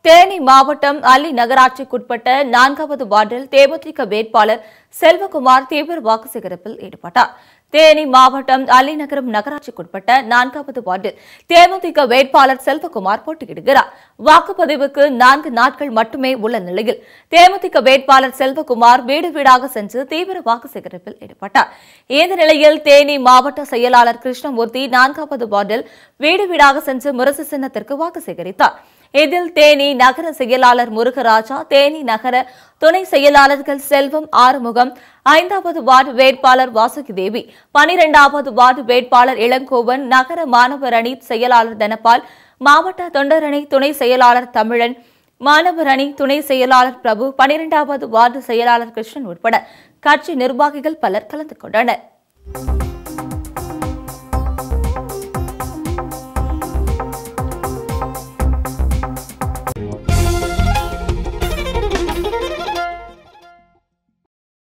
தேனி மாவட்டம் அல்லி நகராட்சிக்குட்பட்ட நான்காவது வார்டில் தேமுதிக வேட்பாளர் செல்வகுமார் தீவிர வாக்கு சேகரிப்பில் ஈடுபட்டார் தேனி மாவட்டம் அல்லிநகரம் நகராட்சிக்குட்பட்ட நான்காவது வார்டில் தேமுதிக வேட்பாளர் செல்வகுமார் போட்டியிடுகிறார் வாக்குப்பதிவுக்கு நான்கு நாட்கள் மட்டுமே உள்ள நிலையில் தேமுதிக வேட்பாளர் செல்வகுமார் வீடு வீடாக சென்று தீவிர வாக்கு சேகரிப்பில் ஈடுபட்டார் இந்த நிலையில் தேனி மாவட்ட செயலாளர் கிருஷ்ணமூர்த்தி நான்காவது வார்டில் வீடு வீடாக சென்று முரசு சின்னத்திற்கு வாக்கு சேகரித்தார் இதில் தேனி நகர செயலாளர் முருகராஜா தேனி நகர துணை செயலாளர்கள் செல்வம் ஆறுமுகம் ஐந்தாவது வார்டு வேட்பாளர் வாசுகி தேவி பனிரெண்டாவது வார்டு வேட்பாளர் இளங்கோவன் நகர மாணவர் அணி செயலாளர் தனபால் மாவட்ட தொண்டரணி துணை செயலாளர் தமிழன் மாணவர் அணி துணை செயலாளர் பிரபு பனிரெண்டாவது வார்டு செயலாளர் கிருஷ்ணன் உட்பட கட்சி நிர்வாகிகள் பலர் கலந்து கொண்டனர்